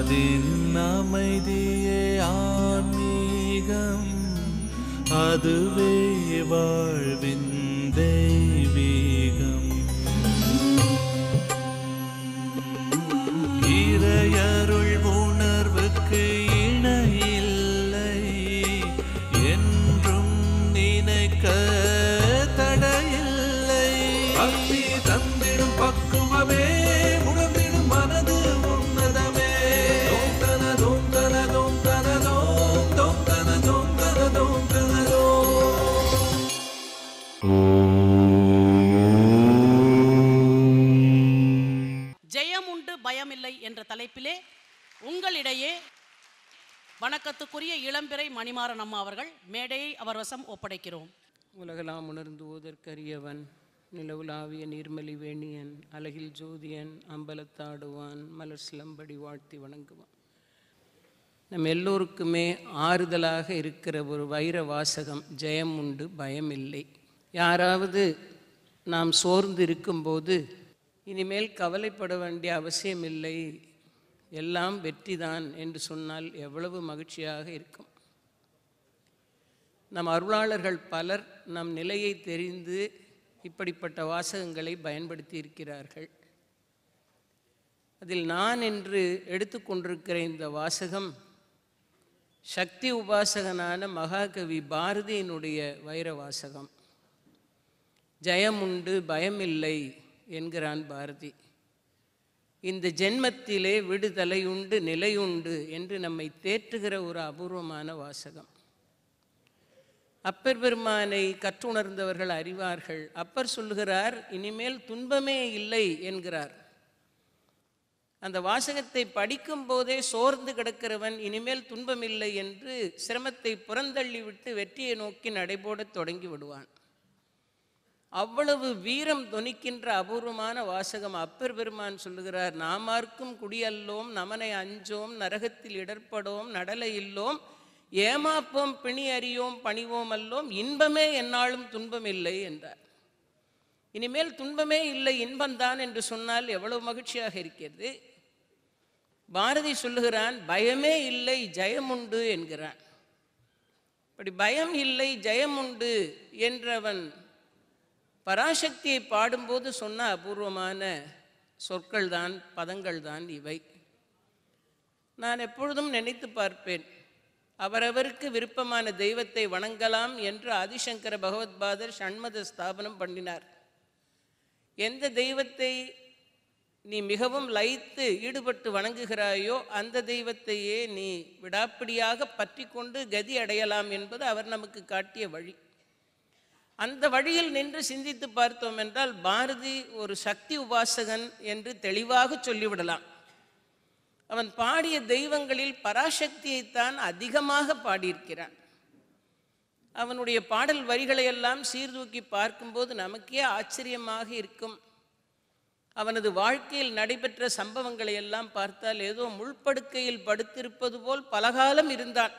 மனதின் அமைதியே ஆன்மீகம் அதுவே வாழ்வின் தெய்வீகம் இறையருள் உணர்வுக்கு இணையில்லை என்றும் நினைக்க தடையில்லை பக்தி தந்திடும் பக்குவமே உணர்ந்திடும் மனது உன்னதமே தோம் தன தோம் தன தோம் தன தோம் தோம் தன தோம் தன தோம் தன தோம் ஜெயம் உண்டு பயமில்லை என்ற தலைப்பிலே உங்களிடையே வணக்கத்துக்குரிய இளம்பிறை மணிமாறன் அம்மா அவர்கள் மேடையை அவர் வசம் ஒப்படைக்கிறோம் உலகலாம் உணர்ந்து ஓதற்கரியவன் நிலவுலாவிய நீர்மலி வேணியன் அழகில் ஜோதியன் அம்பலத்தாடுவான் மலர் சிலம்படி வாழ்த்தி வணங்குவான் நம் எல்லோருக்குமே ஆறுதலாக இருக்கிற ஒரு வைர வாசகம் ஜெயம் உண்டு பயமில்லை யாராவது நாம் சோர்ந்து இருக்கும்போது இனிமேல் கவலைப்பட வேண்டிய அவசியமில்லை எல்லாம் வெற்றிதான் என்று சொன்னால் எவ்வளவு மகிழ்ச்சியாக இருக்கும் நம் அருளாளர்கள் பலர் நம் நிலையை தெரிந்து இப்படிப்பட்ட வாசகங்களை பயன்படுத்தி இருக்கிறார்கள் அதில் நான் என்று எடுத்துக்கொண்டிருக்கிற இந்த வாசகம் சக்தி உபாசகனான மகாகவி பாரதியினுடைய வைர வாசகம் ஜெயமுண்டு பயமில்லை என்கிறான் பாரதி இந்த ஜென்மத்திலே விடுதலையுண்டு நிலையுண்டு என்று நம்மை தேற்றுகிற ஒரு அபூர்வமான வாசகம் அப்பர் பெருமானை கற்றுணர்ந்தவர்கள் அறிவார்கள் அப்பர் சொல்லுகிறார் இனிமேல் துன்பமே இல்லை என்கிறார் அந்த வாசகத்தை படிக்கும் போதே சோர்ந்து கிடக்கிறவன் இனிமேல் துன்பமில்லை என்று சிரமத்தை புறந்தள்ளி விட்டு வெற்றியை நோக்கி நடைபோடத் தொடங்கி விடுவான் அவ்வளவு வீரம் தொனிக்கின்ற அபூர்வமான வாசகம் அப்பர் பெருமான் சொல்லுகிறார் நாமார்க்கும் குடியல்லோம் நமனை அஞ்சோம் நரகத்தில் இடர்படோம் நடலை இல்லோம் ஏமாப்போம் பிணி அறியோம் பணிவோம் அல்லோம் இன்பமே என்னாலும் துன்பமில்லை என்றார் இனிமேல் துன்பமே இல்லை இன்பம்தான் என்று சொன்னால் எவ்வளவு மகிழ்ச்சியாக இருக்கிறது பாரதி சொல்லுகிறான் பயமே இல்லை ஜெயமுண்டு என்கிறான் இப்படி பயம் இல்லை ஜெயமுண்டு என்றவன் பராசக்தியை பாடும்போது சொன்ன அபூர்வமான சொற்கள் தான் பதங்கள் தான் இவை நான் எப்பொழுதும் நினைத்து பார்ப்பேன் அவரவருக்கு விருப்பமான தெய்வத்தை வணங்கலாம் என்று ஆதிசங்கர பகவத்பாதர் ஷண்மத ஸ்தாபனம் பண்ணினார் எந்த தெய்வத்தை நீ மிகவும் லயித்து ஈடுபட்டு வணங்குகிறாயோ அந்த தெய்வத்தையே நீ விடாப்பிடியாக பற்றி கொண்டு கதி அடையலாம் என்பது அவர் நமக்கு காட்டிய வழி அந்த வழியில் நின்று சிந்தித்து பார்த்தோம் என்றால் பாரதி ஒரு சக்தி உபாசகன் என்று தெளிவாக சொல்லிவிடலாம் அவன் பாடிய தெய்வங்களில் பராசக்தியைத்தான் அதிகமாக பாடியிருக்கிறான் அவனுடைய பாடல் வரிகளை எல்லாம் சீர்தூக்கி பார்க்கும்போது நமக்கே ஆச்சரியமாக இருக்கும் அவனது வாழ்க்கையில் நடைபெற்ற சம்பவங்களை எல்லாம் பார்த்தால் ஏதோ முள்படுக்கையில் படுத்திருப்பது போல் பலகாலம் இருந்தான்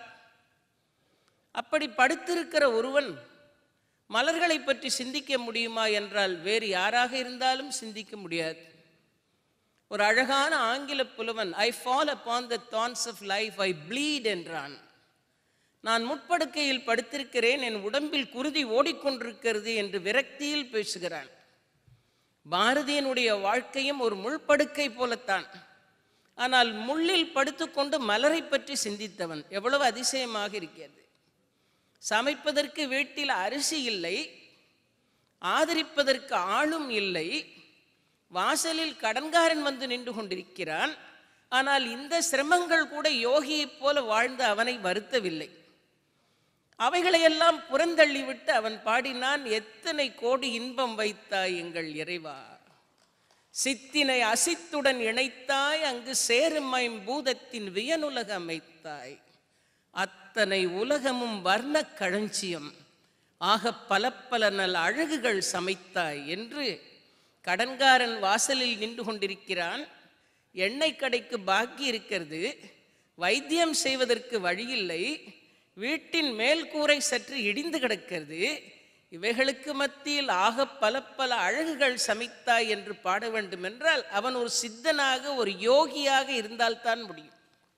அப்படி படுத்திருக்கிற ஒருவன் மலர்களை பற்றி சிந்திக்க முடியுமா என்றால் வேறு யாராக இருந்தாலும் சிந்திக்க முடியாது ஒரு அழகான ஆங்கில புலவன் I fall upon the thorns of life I bleed என்றான் நான் முட்படுக்கையில் படுத்திருக்கிறேன் என் உடம்பில் குருதி ஓடிக்கொண்டிருக்கிறது என்று விரக்தியில் பேசுகிறான் பாரதியனுடைய வாழ்க்கையும் ஒரு முள்படுக்கை போலத்தான் ஆனால் முள்ளில் படுத்துக்கொண்டு மலரை பற்றி சிந்தித்தவன் எவ்வளவு அதிசயமாக இருக்கிறது சமைப்பதற்கு வீட்டில் அரிசி இல்லை ஆதரிப்பதற்கு ஆளும் இல்லை வாசலில் கடன்காரன் வந்து நின்று கொண்டிருக்கிறான் ஆனால் இந்த சிரமங்கள் கூட யோகியைப் போல வாழ்ந்த அவனை வருத்தவில்லை அவைகளையெல்லாம் புறந்தள்ளிவிட்டு அவன் பாடினான் எத்தனை கோடி இன்பம் வைத்தாய் எங்கள் இறைவா சித்தினை அசித்துடன் இணைத்தாய் அங்கு சேருமைம் பூதத்தின் வியனுலக அமைத்தாய் அத்தனை உலகமும் வர்ணக் களஞ்சியம் ஆக பல பல நல் அழகுகள் சமைத்தாய் என்று கடன்காரன் வாசலில் நின்று கொண்டிருக்கிறான் எண்ணெய் கடைக்கு பாக்கி இருக்கிறது வைத்தியம் செய்வதற்கு வழியில்லை வீட்டின் மேல் கூரை சற்று இடிந்து கிடக்கிறது இவைகளுக்கு மத்தியில் ஆக பல பல அழகுகள் சமைத்தாய் என்று பாட வேண்டும் என்றால் அவன் ஒரு சித்தனாக ஒரு யோகியாக இருந்தால்தான் முடியும்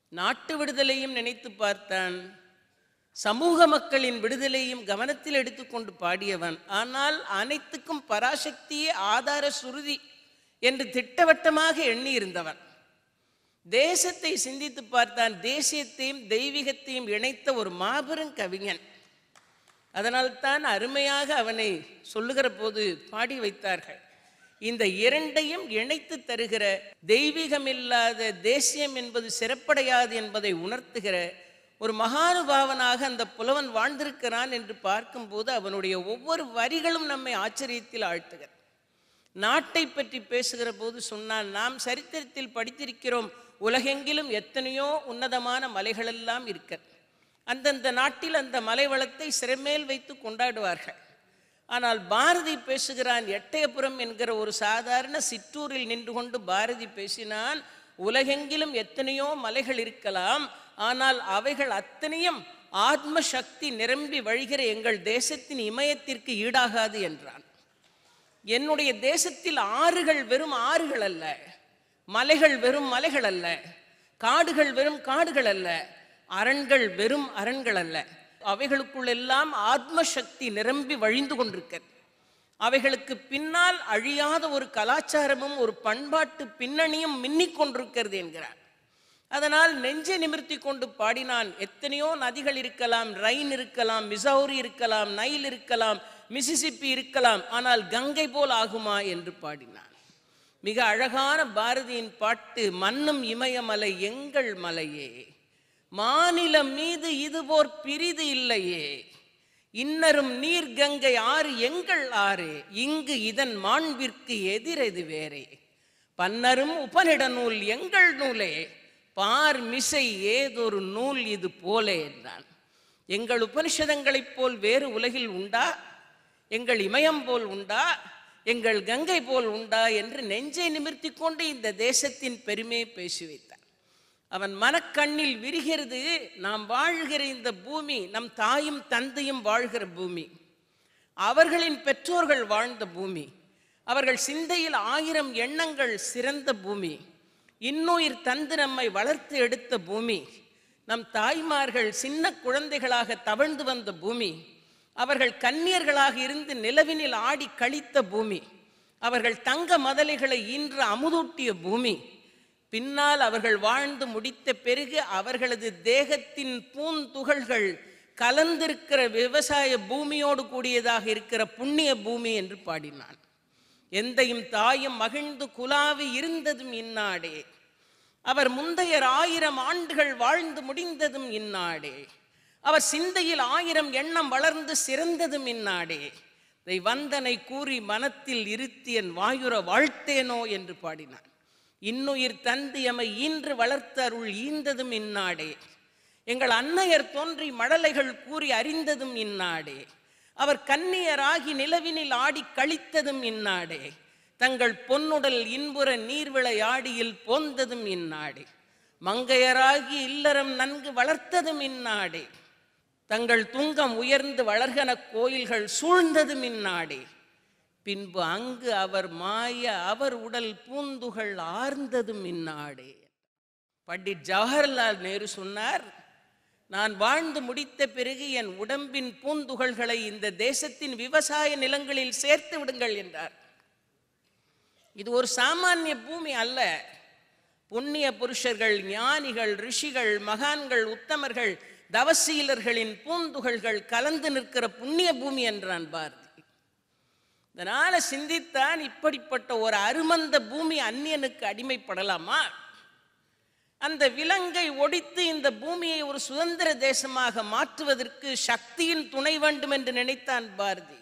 நாட்டு விடுதலையும் நினைத்து பார்த்தான் சமூக மக்களின் விடுதலையும் கவனத்தில் எடுத்துக்கொண்டு பாடியவன் ஆனால் அனைத்துக்கும் பராசக்தியே ஆதார சுருதி என்று திட்டவட்டமாக எண்ணி இருந்தவன் தேசத்தை சிந்தித்து பார்த்தான் தேசியத்தையும் தெய்வீகத்தையும் இணைத்த ஒரு மாபெரும் கவிஞன் அதனால்தான் அருமையாக அவனை சொல்லுகிற போது பாடி வைத்தார்கள் இந்த இரண்டையும் இணைத்து தருகிற தெய்வீகமில்லாத தேசியம் என்பது சிறப்படையாது என்பதை உணர்த்துகிற ஒரு மகானுபாவனாக அந்த புலவன் வாழ்ந்திருக்கிறான் என்று பார்க்கும்போது அவனுடைய ஒவ்வொரு வரிகளும் நம்மை ஆச்சரியத்தில் ஆழ்த்துகிறது நாட்டை பற்றி பேசுகிற போது சொன்னான் நாம் சரித்திரத்தில் படித்திருக்கிறோம் உலகெங்கிலும் எத்தனையோ உன்னதமான மலைகளெல்லாம் இருக்க அந்தந்த நாட்டில் அந்த மலை வளத்தை சிறமேல் வைத்து கொண்டாடுவார்கள் ஆனால் பாரதி பேசுகிறான் எட்டயபுரம் என்கிற ஒரு சாதாரண சிற்றூரில் நின்று கொண்டு பாரதி பேசினான் உலகெங்கிலும் எத்தனையோ மலைகள் இருக்கலாம் ஆனால் அவைகள் அத்தனையும் ஆத்ம சக்தி நிரம்பி வழிகிற எங்கள் தேசத்தின் இமயத்திற்கு ஈடாகாது என்றான் என்னுடைய தேசத்தில் ஆறுகள் வெறும் ஆறுகள் அல்ல மலைகள் வெறும் மலைகள் அல்ல காடுகள் வெறும் காடுகள் அல்ல அரண்கள் வெறும் அரண்கள் அல்ல அவைகளுக்குள்ளெல்லாம் ஆத்ம சக்தி நிரம்பி வழிந்து கொண்டிருக்கிறது அவைகளுக்கு பின்னால் அழியாத ஒரு கலாச்சாரமும் ஒரு பண்பாட்டு பின்னணியும் மின்னிக் கொண்டிருக்கிறது என்கிறார் அதனால் நெஞ்சை நிமிர்த்தி கொண்டு பாடினான் எத்தனையோ நதிகள் இருக்கலாம் ரைன் இருக்கலாம் மிசௌரி இருக்கலாம் நைல் இருக்கலாம் மிசிசிப்பி இருக்கலாம் ஆனால் கங்கை போல் ஆகுமா என்று பாடினான் மிக அழகான பாரதியின் பாட்டு மன்னும் இமயமலை எங்கள் மலையே மாநிலம் மீது இதுபோர் பிரிது இல்லையே இன்னரும் நீர் கங்கை ஆறு எங்கள் ஆறு இங்கு இதன் மாண்பிற்கு எதிரெது வேறே பன்னரும் உபனிட நூல் எங்கள் நூலே பார் மிசை ஏதொரு நூல் இது போலே என்றான் எங்கள் உபனிஷதங்களைப் போல் வேறு உலகில் உண்டா எங்கள் இமயம் போல் உண்டா எங்கள் கங்கை போல் உண்டா என்று நெஞ்சை நிமிர்த்தி கொண்டு இந்த தேசத்தின் பெருமையை பேசி வைத்தார் அவன் மனக்கண்ணில் விரிகிறது நாம் வாழ்கிற இந்த பூமி நம் தாயும் தந்தையும் வாழ்கிற பூமி அவர்களின் பெற்றோர்கள் வாழ்ந்த பூமி அவர்கள் சிந்தையில் ஆயிரம் எண்ணங்கள் சிறந்த பூமி இன்னுயிர் தந்து நம்மை வளர்த்து எடுத்த பூமி நம் தாய்மார்கள் சின்ன குழந்தைகளாக தவழ்ந்து வந்த பூமி அவர்கள் கன்னியர்களாக இருந்து நிலவினில் ஆடி கழித்த பூமி அவர்கள் தங்க மதலைகளை ஈன்று அமுதூட்டிய பூமி பின்னால் அவர்கள் வாழ்ந்து முடித்த பிறகு அவர்களது தேகத்தின் பூந்துகள்கள் கலந்திருக்கிற விவசாய பூமியோடு கூடியதாக இருக்கிற புண்ணிய பூமி என்று பாடினான் எந்தையும் தாயும் மகிழ்ந்து குலாவி இருந்ததும் இந்நாடே அவர் முந்தையர் ஆயிரம் ஆண்டுகள் வாழ்ந்து முடிந்ததும் இந்நாடே அவர் சிந்தையில் ஆயிரம் எண்ணம் வளர்ந்து சிறந்ததும் இந்நாடே இதை வந்தனை கூறி மனத்தில் இருத்தி என் வாயுர வாழ்த்தேனோ என்று பாடினான் இன்னுயிர் தந்து எமை ஈன்று வளர்த்த அருள் ஈந்ததும் இந்நாடே எங்கள் அன்னையர் தோன்றி மழலைகள் கூறி அறிந்ததும் இந்நாடே அவர் கன்னியராகி நிலவினில் ஆடி கழித்ததும் இந்நாடே தங்கள் பொன்னுடல் இன்புற நீர்விளையாடியில் போந்ததும் இந்நாடே மங்கையராகி இல்லறம் நன்கு வளர்த்ததும் இந்நாடே தங்கள் துங்கம் உயர்ந்து வளர்கன கோயில்கள் சூழ்ந்ததும் இந்நாடே பின்பு அங்கு அவர் மாய அவர் உடல் பூந்துகள் ஆர்ந்ததும் இந்நாடே பண்டிட் ஜவஹர்லால் நேரு சொன்னார் நான் வாழ்ந்து முடித்த பிறகு என் உடம்பின் பூந்துகள்களை இந்த தேசத்தின் விவசாய நிலங்களில் சேர்த்து விடுங்கள் என்றார் இது ஒரு சாமானிய பூமி அல்ல புண்ணிய புருஷர்கள் ஞானிகள் ரிஷிகள் மகான்கள் உத்தமர்கள் தவசீலர்களின் பூந்துகள்கள் கலந்து நிற்கிற புண்ணிய பூமி என்றான் பாரதி இதனால சிந்தித்தான் இப்படிப்பட்ட ஒரு அருமந்த பூமி அந்நியனுக்கு அடிமைப்படலாமா அந்த விலங்கை ஒடித்து இந்த பூமியை ஒரு சுதந்திர தேசமாக மாற்றுவதற்கு சக்தியின் துணை வேண்டும் என்று நினைத்தான் பாரதி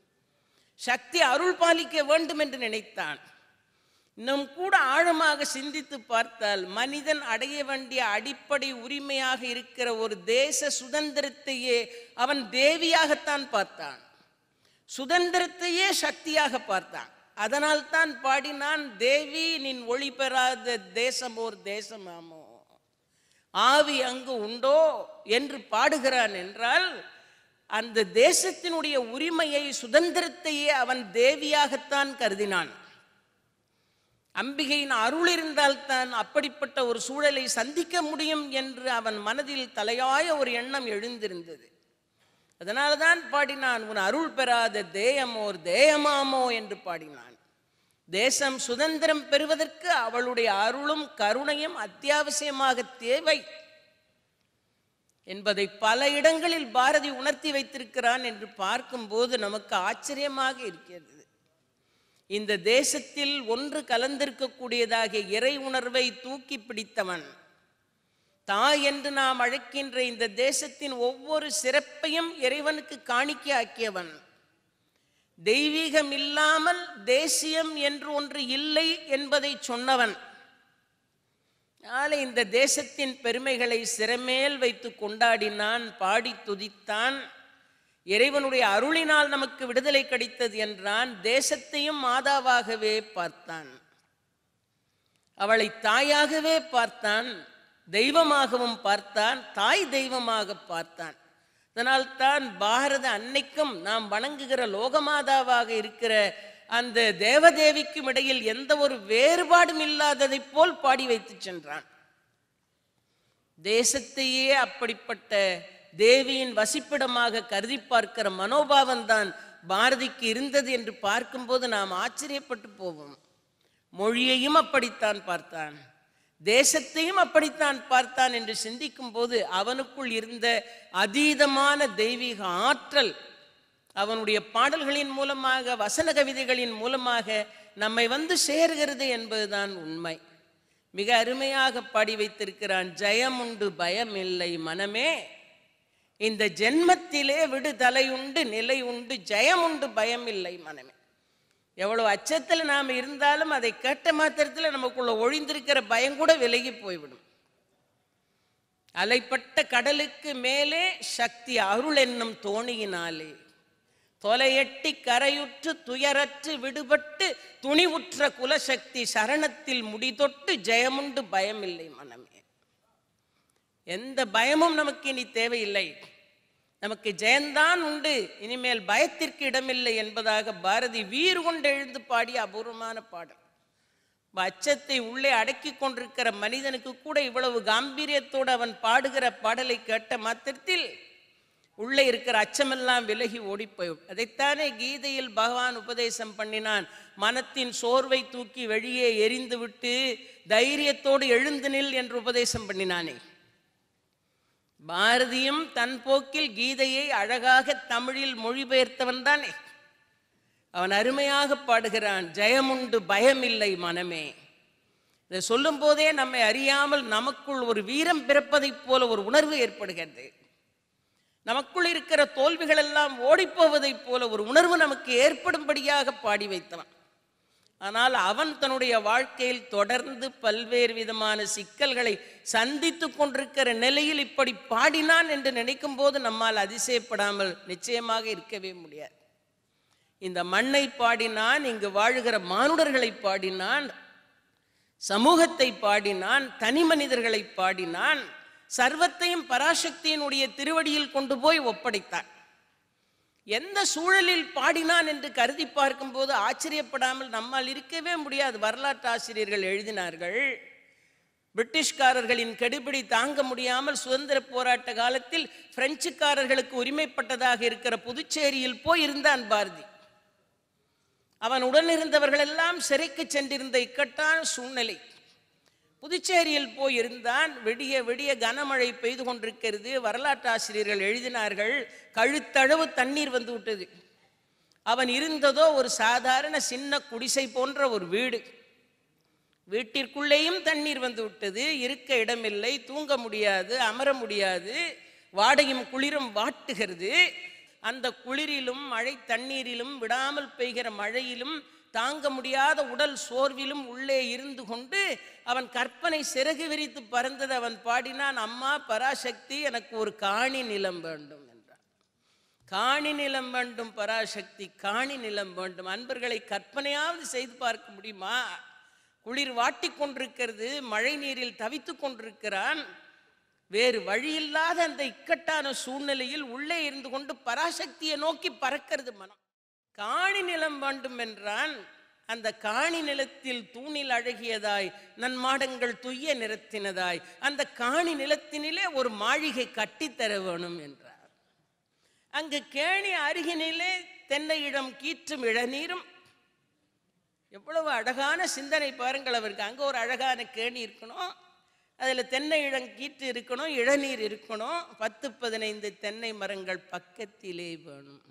சக்தி அருள் பாலிக்க வேண்டும் என்று நினைத்தான் இன்னும் கூட ஆழமாக சிந்தித்து பார்த்தால் மனிதன் அடைய வேண்டிய அடிப்படை உரிமையாக இருக்கிற ஒரு தேச சுதந்திரத்தையே அவன் தேவியாகத்தான் பார்த்தான் சுதந்திரத்தையே சக்தியாக பார்த்தான் அதனால் தான் பாடினான் தேவி நின் ஒளி பெறாத தேசமோர் தேசமாமோ ஆவி அங்கு உண்டோ என்று பாடுகிறான் என்றால் அந்த தேசத்தினுடைய உரிமையை சுதந்திரத்தையே அவன் தேவியாகத்தான் கருதினான் அம்பிகையின் அருள் இருந்தால்தான் அப்படிப்பட்ட ஒரு சூழலை சந்திக்க முடியும் என்று அவன் மனதில் தலையாய ஒரு எண்ணம் எழுந்திருந்தது அதனால தான் பாடினான் உன் அருள் பெறாத தேயமோர் தேயமாமோ என்று பாடினான் தேசம் சுதந்திரம் பெறுவதற்கு அவளுடைய அருளும் கருணையும் அத்தியாவசியமாக தேவை என்பதை பல இடங்களில் பாரதி உணர்த்தி வைத்திருக்கிறான் என்று பார்க்கும்போது நமக்கு ஆச்சரியமாக இருக்கிறது இந்த தேசத்தில் ஒன்று கலந்திருக்கக்கூடியதாகிய இறை உணர்வை தூக்கி பிடித்தவன் தாய் என்று நாம் அழைக்கின்ற இந்த தேசத்தின் ஒவ்வொரு சிறப்பையும் இறைவனுக்கு காணிக்கையாக்கியவன் தெய்வீகம் இல்லாமல் தேசியம் என்று ஒன்று இல்லை என்பதை சொன்னவன் நாளை இந்த தேசத்தின் பெருமைகளை சிறமேல் வைத்து கொண்டாடினான் பாடி துதித்தான் இறைவனுடைய அருளினால் நமக்கு விடுதலை கிடைத்தது என்றான் தேசத்தையும் மாதாவாகவே பார்த்தான் அவளை தாயாகவே பார்த்தான் தெய்வமாகவும் பார்த்தான் தாய் தெய்வமாக பார்த்தான் அதனால் தான் பாரத அன்னைக்கும் நாம் வணங்குகிற லோகமாதாவாக இருக்கிற அந்த தேவதேவிக்கும் இடையில் எந்த ஒரு வேறுபாடும் இல்லாததைப் போல் பாடி வைத்து சென்றான் தேசத்தையே அப்படிப்பட்ட தேவியின் வசிப்பிடமாக கருதி பார்க்கிற மனோபாவம் தான் பாரதிக்கு இருந்தது என்று பார்க்கும்போது நாம் ஆச்சரியப்பட்டு போவோம் மொழியையும் அப்படித்தான் பார்த்தான் தேசத்தையும் அப்படித்தான் பார்த்தான் என்று சிந்திக்கும் போது அவனுக்குள் இருந்த அதீதமான தெய்வீக ஆற்றல் அவனுடைய பாடல்களின் மூலமாக வசன கவிதைகளின் மூலமாக நம்மை வந்து சேர்கிறது என்பதுதான் உண்மை மிக அருமையாக பாடி வைத்திருக்கிறான் ஜெயம் உண்டு பயம் இல்லை மனமே இந்த ஜென்மத்திலே விடுதலை உண்டு நிலை உண்டு ஜெயம் உண்டு பயம் இல்லை மனமே எவ்வளவு அச்சத்தில் நாம் இருந்தாலும் அதை கேட்ட மாத்திரத்தில் நமக்குள்ள ஒழிந்திருக்கிற பயம் கூட விலகி போய்விடும் அலைப்பட்ட கடலுக்கு மேலே சக்தி அருள் என்னும் தோணியினாலே தொலையெட்டி கரையுற்று துயரற்று விடுபட்டு துணிவுற்ற குலசக்தி சரணத்தில் முடிதொட்டு ஜெயமுண்டு பயமில்லை மனமே எந்த பயமும் நமக்கு இனி தேவையில்லை நமக்கு ஜெயந்தான் உண்டு இனிமேல் பயத்திற்கு இடமில்லை என்பதாக பாரதி வீறு கொண்டு எழுந்து பாடிய அபூர்வமான பாடல் இப்ப அச்சத்தை உள்ளே அடக்கி கொண்டிருக்கிற மனிதனுக்கு கூட இவ்வளவு காம்பீரியத்தோடு அவன் பாடுகிற பாடலை கேட்ட மாத்திரத்தில் உள்ளே இருக்கிற அச்சமெல்லாம் விலகி ஓடிப்போய் அதைத்தானே கீதையில் பகவான் உபதேசம் பண்ணினான் மனத்தின் சோர்வை தூக்கி வெளியே எரிந்துவிட்டு தைரியத்தோடு எழுந்து நில் என்று உபதேசம் பண்ணினானே பாரதியும் தன் போக்கில் கீதையை அழகாக தமிழில் மொழிபெயர்த்தவன் தானே அவன் அருமையாக பாடுகிறான் ஜெயமுண்டு பயமில்லை மனமே இதை சொல்லும் போதே நம்மை அறியாமல் நமக்குள் ஒரு வீரம் பிறப்பதைப் போல ஒரு உணர்வு ஏற்படுகிறது நமக்குள் இருக்கிற தோல்விகள் எல்லாம் ஓடிப்போவதைப் போல ஒரு உணர்வு நமக்கு ஏற்படும்படியாக பாடி வைத்தவன் ஆனால் அவன் தன்னுடைய வாழ்க்கையில் தொடர்ந்து பல்வேறு விதமான சிக்கல்களை சந்தித்து கொண்டிருக்கிற நிலையில் இப்படி பாடினான் என்று நினைக்கும் போது நம்மால் அதிசயப்படாமல் நிச்சயமாக இருக்கவே முடியாது இந்த மண்ணை பாடினான் இங்கு வாழுகிற மானுடர்களை பாடினான் சமூகத்தை பாடினான் தனி மனிதர்களை பாடினான் சர்வத்தையும் பராசக்தியினுடைய திருவடியில் கொண்டு போய் ஒப்படைத்தான் எந்த சூழலில் பாடினான் என்று கருதி பார்க்கும்போது ஆச்சரியப்படாமல் நம்மால் இருக்கவே முடியாது வரலாற்று ஆசிரியர்கள் எழுதினார்கள் பிரிட்டிஷ்காரர்களின் கெடுபிடி தாங்க முடியாமல் சுதந்திர போராட்ட காலத்தில் பிரெஞ்சுக்காரர்களுக்கு உரிமைப்பட்டதாக இருக்கிற புதுச்சேரியில் போய் இருந்தான் பாரதி அவன் உடனிருந்தவர்கள் எல்லாம் சிறைக்கு சென்றிருந்த இக்கட்டான சூழ்நிலை புதுச்சேரியில் போய் இருந்தான் விடிய விடிய கனமழை பெய்து கொண்டிருக்கிறது வரலாற்று ஆசிரியர்கள் எழுதினார்கள் கழுத்தளவு தண்ணீர் வந்து விட்டது அவன் இருந்ததோ ஒரு சாதாரண சின்ன குடிசை போன்ற ஒரு வீடு வீட்டிற்குள்ளேயும் தண்ணீர் வந்து விட்டது இருக்க இடமில்லை தூங்க முடியாது அமர முடியாது வாடையும் குளிரும் வாட்டுகிறது அந்த குளிரிலும் மழை தண்ணீரிலும் விடாமல் பெய்கிற மழையிலும் தாங்க முடியாத உடல் சோர்விலும் உள்ளே இருந்து கொண்டு அவன் கற்பனை சிறகு விரித்து பறந்தது அவன் பாடினான் அம்மா பராசக்தி எனக்கு ஒரு காணி நிலம் வேண்டும் என்றான் காணி நிலம் வேண்டும் பராசக்தி காணி நிலம் வேண்டும் அன்பர்களை கற்பனையாவது செய்து பார்க்க முடியுமா குளிர் வாட்டிக் கொண்டிருக்கிறது மழை நீரில் தவித்துக் கொண்டிருக்கிறான் வேறு வழியில்லாத அந்த இக்கட்டான சூழ்நிலையில் உள்ளே இருந்து கொண்டு பராசக்தியை நோக்கி பறக்கிறது மனம் காணி நிலம் வேண்டும் என்றான் அந்த காணி நிலத்தில் தூணில் அழகியதாய் நன்மாடங்கள் துய்ய நிறத்தினதாய் அந்த காணி நிலத்தினிலே ஒரு மாளிகை கட்டித்தர வேணும் என்றார் அங்கு கேணி அருகினிலே தென்னையிடம் கீற்றும் இளநீரும் எவ்வளவு அழகான சிந்தனை பாருங்கள் அவருக்கு அங்கே ஒரு அழகான கேணி இருக்கணும் அதில் தென்னை இளங்கீற்று இருக்கணும் இளநீர் இருக்கணும் பத்து பதினைந்து தென்னை மரங்கள் பக்கத்திலே வேணும்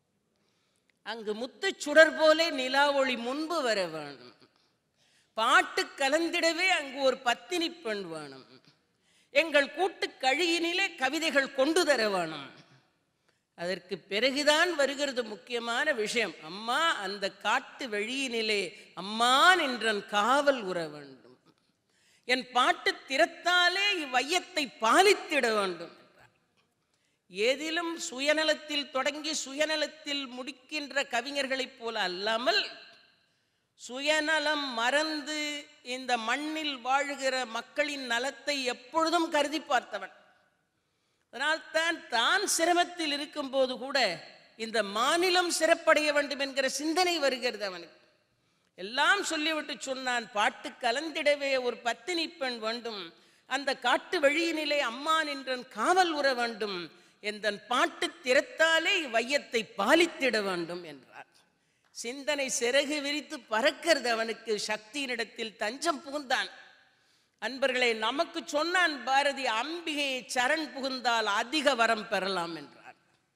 அங்கு முத்துச் சுடர் போலே நிலா ஒளி முன்பு வர வேணும் பாட்டு கலந்திடவே அங்கு ஒரு பத்தினி பெண் வேணும் எங்கள் கூட்டு கழியினிலே கவிதைகள் கொண்டு தர வேணும் அதற்கு பிறகுதான் வருகிறது முக்கியமான விஷயம் அம்மா அந்த காட்டு வழியினிலே அம்மா நின்றன் காவல் உற வேண்டும் என் பாட்டு திறத்தாலே இவ்வையத்தை பாலித்திட வேண்டும் என்றார் ஏதிலும் சுயநலத்தில் தொடங்கி சுயநலத்தில் முடிக்கின்ற கவிஞர்களைப் போல அல்லாமல் சுயநலம் மறந்து இந்த மண்ணில் வாழுகிற மக்களின் நலத்தை எப்பொழுதும் கருதி பார்த்தவன் அதனால்தான் தான் சிரமத்தில் இருக்கும்போது கூட இந்த மாநிலம் சிறப்படைய வேண்டும் என்கிற சிந்தனை வருகிறது அவனுக்கு எல்லாம் சொல்லிவிட்டு சொன்னான் பாட்டு கலந்திடவே ஒரு பத்தினி பெண் வேண்டும் அந்த காட்டு வழியினிலே அம்மா நின்றன் காவல் உற வேண்டும் எந்தன் பாட்டு திறத்தாலே வையத்தை பாலித்திட வேண்டும் என்றார் சிந்தனை சிறகு விரித்து பறக்கிறது அவனுக்கு சக்தியினிடத்தில் தஞ்சம் புகுந்தான் அன்பர்களே நமக்கு சொன்னான் பாரதி அம்பிகையை சரண் புகுந்தால் அதிக வரம் பெறலாம் என்றார்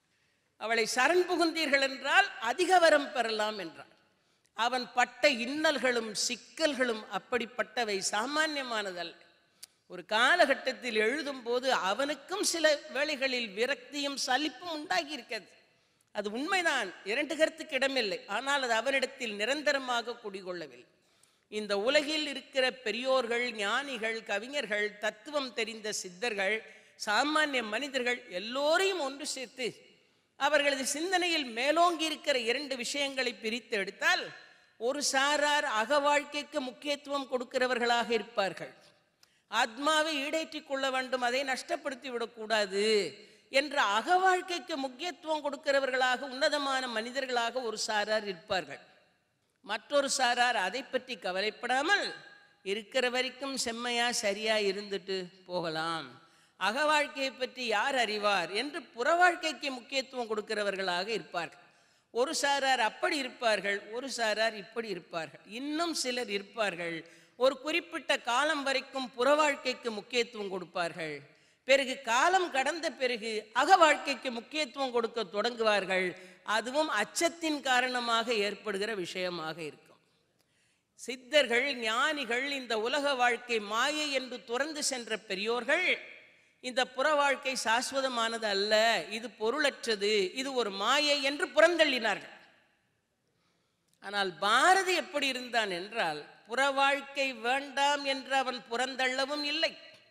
அவளை சரண் புகுந்தீர்கள் என்றால் அதிக வரம் பெறலாம் என்றார் அவன் பட்ட இன்னல்களும் சிக்கல்களும் அப்படிப்பட்டவை சாமானியமானதல்ல ஒரு காலகட்டத்தில் எழுதும் போது அவனுக்கும் சில வேளைகளில் விரக்தியும் சலிப்பும் உண்டாகி இருக்கிறது அது உண்மைதான் இரண்டு கருத்துக்கு இடமில்லை ஆனால் அது அவனிடத்தில் நிரந்தரமாக குடிகொள்ளவில்லை இந்த உலகில் இருக்கிற பெரியோர்கள் ஞானிகள் கவிஞர்கள் தத்துவம் தெரிந்த சித்தர்கள் சாமானிய மனிதர்கள் எல்லோரையும் ஒன்று சேர்த்து அவர்களது சிந்தனையில் மேலோங்கி இருக்கிற இரண்டு விஷயங்களை பிரித்து எடுத்தால் ஒரு சாரார் அக வாழ்க்கைக்கு முக்கியத்துவம் கொடுக்கிறவர்களாக இருப்பார்கள் ஆத்மாவை ஈடேற்றிக் கொள்ள வேண்டும் அதை நஷ்டப்படுத்தி விடக்கூடாது என்ற அக வாழ்க்கைக்கு முக்கியத்துவம் கொடுக்கிறவர்களாக உன்னதமான மனிதர்களாக ஒரு சாரார் இருப்பார்கள் மற்றொரு சாரார் அதை பற்றி கவலைப்படாமல் இருக்கிற வரைக்கும் செம்மையா சரியா இருந்துட்டு போகலாம் அக வாழ்க்கையை பற்றி யார் அறிவார் என்று புற வாழ்க்கைக்கு முக்கியத்துவம் கொடுக்கிறவர்களாக இருப்பார்கள் ஒரு சாரார் அப்படி இருப்பார்கள் ஒரு சாரார் இப்படி இருப்பார்கள் இன்னும் சிலர் இருப்பார்கள் ஒரு குறிப்பிட்ட காலம் வரைக்கும் புற வாழ்க்கைக்கு முக்கியத்துவம் கொடுப்பார்கள் பிறகு காலம் கடந்த பிறகு அக வாழ்க்கைக்கு முக்கியத்துவம் கொடுக்க தொடங்குவார்கள் அதுவும் அச்சத்தின் காரணமாக ஏற்படுகிற விஷயமாக இருக்கும் சித்தர்கள் ஞானிகள் இந்த உலக வாழ்க்கை மாயை என்று துறந்து சென்ற பெரியோர்கள் இந்த புற வாழ்க்கை சாஸ்வதமானது அல்ல இது பொருளற்றது இது ஒரு மாயை என்று புறந்தள்ளினார்கள் ஆனால் பாரதி எப்படி இருந்தான் என்றால் புற வாழ்க்கை வேண்டாம் என்று அவன் புறந்தள்ளவும் இல்லை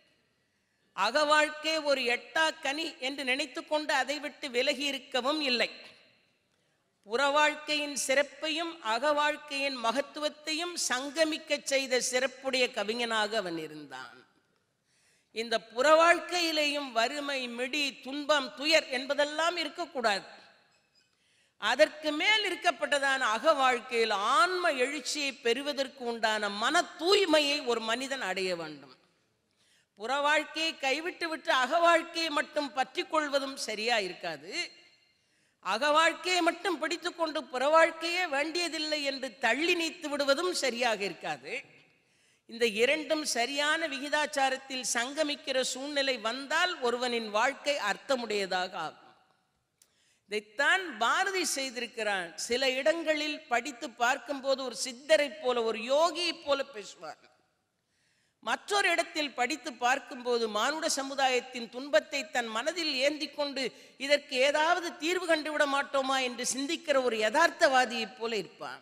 அக வாழ்க்கை ஒரு எட்டா கனி என்று நினைத்துக்கொண்டு அதை விட்டு விலகி இருக்கவும் இல்லை புற வாழ்க்கையின் சிறப்பையும் அக வாழ்க்கையின் மகத்துவத்தையும் சங்கமிக்கச் செய்த சிறப்புடைய கவிஞனாக அவன் இருந்தான் இந்த புற வாழ்க்கையிலேயும் வறுமை மிடி துன்பம் துயர் என்பதெல்லாம் இருக்கக்கூடாது அதற்கு மேல் இருக்கப்பட்டதான அக வாழ்க்கையில் ஆன்ம எழுச்சியை பெறுவதற்கு உண்டான மன தூய்மையை ஒரு மனிதன் அடைய வேண்டும் புற வாழ்க்கையை கைவிட்டு விட்டு அக வாழ்க்கையை மட்டும் பற்றி கொள்வதும் சரியா இருக்காது அக வாழ்க்கையை மட்டும் பிடித்துக்கொண்டு புற வாழ்க்கையே வேண்டியதில்லை என்று தள்ளி நீத்து விடுவதும் சரியாக இருக்காது இந்த இரண்டும் சரியான விகிதாச்சாரத்தில் சங்கமிக்கிற சூழ்நிலை வந்தால் ஒருவனின் வாழ்க்கை அர்த்தமுடையதாக ஆகும் இதைத்தான் பாரதி செய்திருக்கிறான் சில இடங்களில் படித்து பார்க்கும்போது ஒரு சித்தரைப் போல ஒரு யோகியைப் போல பேசுவார் மற்றொரு இடத்தில் படித்து பார்க்கும்போது மானுட சமுதாயத்தின் துன்பத்தை தன் மனதில் ஏந்தி கொண்டு இதற்கு ஏதாவது தீர்வு கண்டுவிட மாட்டோமா என்று சிந்திக்கிற ஒரு யதார்த்தவாதியைப் போல இருப்பான்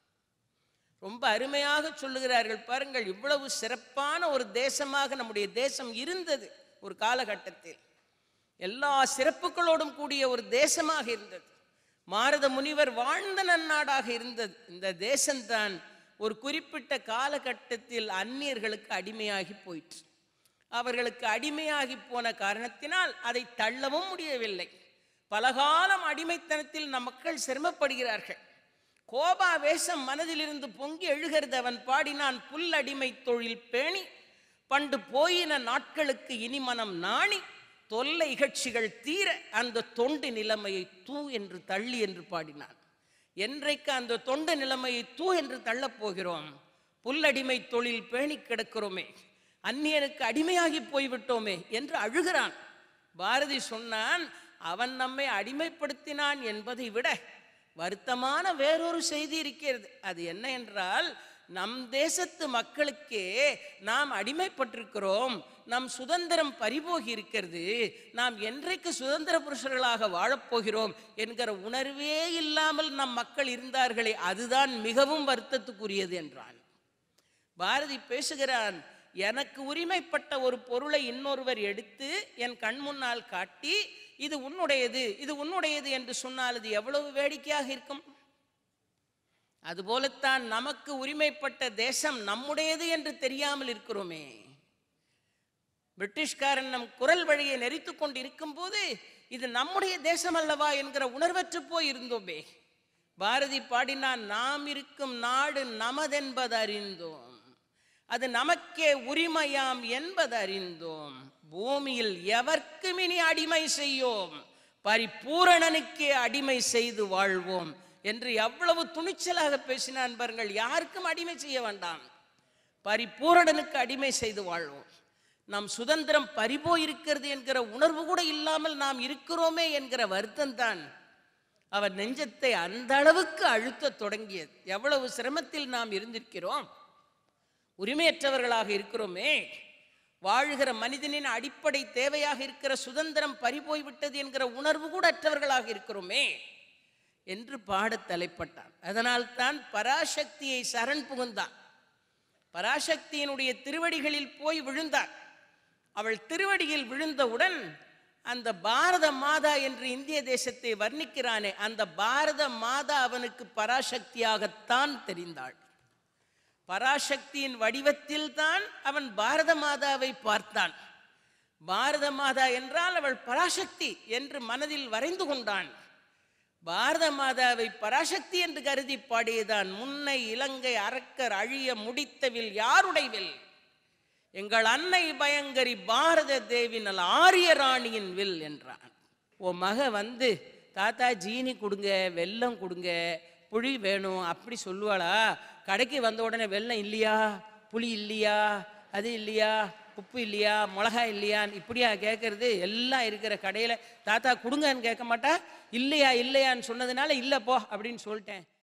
ரொம்ப அருமையாக சொல்லுகிறார்கள் பாருங்கள் இவ்வளவு சிறப்பான ஒரு தேசமாக நம்முடைய தேசம் இருந்தது ஒரு காலகட்டத்தில் எல்லா சிறப்புகளோடும் கூடிய ஒரு தேசமாக இருந்தது மாரத முனிவர் வாழ்ந்த நன்னாடாக இருந்தது இந்த தேசம்தான் ஒரு குறிப்பிட்ட காலகட்டத்தில் அந்நியர்களுக்கு அடிமையாகி போயிற்று அவர்களுக்கு அடிமையாகி போன காரணத்தினால் அதை தள்ளவும் முடியவில்லை பலகாலம் அடிமைத்தனத்தில் நம் மக்கள் சிரமப்படுகிறார்கள் கோபாவேசம் மனதிலிருந்து பொங்கி எழுகிறது அவன் பாடினான் புல்லடிமை தொழில் பேணி பண்டு போயின நாட்களுக்கு இனி மனம் நாணி தொல்லை இகழ்ச்சிகள் தீர அந்த தொண்டு நிலைமையை தூ என்று தள்ளி என்று பாடினான் என்றைக்கு அந்த தொண்டு நிலைமையை தூ என்று தள்ளப் போகிறோம் புல்லடிமை தொழில் பேணி கிடக்கிறோமே அந்நியனுக்கு அடிமையாகி போய்விட்டோமே என்று அழுகிறான் பாரதி சொன்னான் அவன் நம்மை அடிமைப்படுத்தினான் என்பதை விட வருத்தமான வேறொரு செய்தி இருக்கிறது அது என்ன என்றால் நம் தேசத்து மக்களுக்கே நாம் அடிமைப்பட்டிருக்கிறோம் நம் சுதந்திரம் பறிபோகி இருக்கிறது நாம் என்றைக்கு சுதந்திர புருஷர்களாக வாழப்போகிறோம் என்கிற உணர்வே இல்லாமல் நம் மக்கள் இருந்தார்களே அதுதான் மிகவும் வருத்தத்துக்குரியது என்றான் பாரதி பேசுகிறான் எனக்கு உரிமைப்பட்ட ஒரு பொருளை இன்னொருவர் எடுத்து என் கண் முன்னால் காட்டி இது உன்னுடையது இது உன்னுடையது என்று சொன்னால் அது எவ்வளவு வேடிக்கையாக இருக்கும் அதுபோலத்தான் நமக்கு உரிமைப்பட்ட தேசம் நம்முடையது என்று தெரியாமல் இருக்கிறோமே பிரிட்டிஷ்காரன் நம் குரல் வழியை நெறித்து கொண்டு இருக்கும்போது இது நம்முடைய தேசம் அல்லவா என்கிற உணர்வற்று போய் இருந்தோமே பாரதி பாடினான் நாம் இருக்கும் நாடு நமதென்பது அறிந்தோம் அது நமக்கே உரிமையாம் என்பது அறிந்தோம் பூமியில் எவர்க்கும் இனி அடிமை செய்யோம் பரிபூரணனுக்கே அடிமை செய்து வாழ்வோம் என்று எவ்வளவு துணிச்சலாக பேசினான் பாருங்கள் யாருக்கும் அடிமை செய்ய வேண்டாம் பரிபூரணனுக்கு அடிமை செய்து வாழ்வோம் நம் சுதந்திரம் பறிபோயிருக்கிறது என்கிற உணர்வு கூட இல்லாமல் நாம் இருக்கிறோமே என்கிற வருத்தம் தான் அவர் நெஞ்சத்தை அந்த அளவுக்கு அழுத்தத் தொடங்கியது எவ்வளவு சிரமத்தில் நாம் இருந்திருக்கிறோம் உரிமையற்றவர்களாக இருக்கிறோமே வாழுகிற மனிதனின் அடிப்படை தேவையாக இருக்கிற சுதந்திரம் பறிபோய்விட்டது என்கிற உணர்வு கூட அற்றவர்களாக இருக்கிறோமே என்று பாடத் தலைப்பட்டான் அதனால்தான் பராசக்தியை சரண் புகுந்தான் பராசக்தியினுடைய திருவடிகளில் போய் விழுந்தார் அவள் திருவடியில் விழுந்தவுடன் அந்த பாரத மாதா என்று இந்திய தேசத்தை வர்ணிக்கிறானே அந்த பாரத மாதா அவனுக்கு பராசக்தியாகத்தான் தெரிந்தாள் பராசக்தியின் வடிவத்தில் தான் அவன் பாரத மாதாவை பார்த்தான் பாரத மாதா என்றால் அவள் பராசக்தி என்று மனதில் வரைந்து கொண்டான் பாரத மாதாவை பராசக்தி என்று கருதி பாடியதான் முன்னை இலங்கை அரக்கர் அழிய முடித்தவில் யாருடைவில் எங்கள் அன்னை பயங்கரி பாரத தேவினல் ஆரிய ராணியின் வில் என்றான் ஓ மக வந்து தாத்தா ஜீனி கொடுங்க வெல்லம் கொடுங்க புளி வேணும் அப்படி சொல்லுவாளா கடைக்கு வந்த உடனே வெல்லம் இல்லையா புளி இல்லையா அது இல்லையா உப்பு இல்லையா மிளகாய் இல்லையான்னு இப்படியா கேட்கறது எல்லாம் இருக்கிற கடையில் தாத்தா கொடுங்கன்னு கேட்க மாட்டா இல்லையா இல்லையான்னு சொன்னதுனால இல்லை போ அப்படின்னு சொல்லிட்டேன்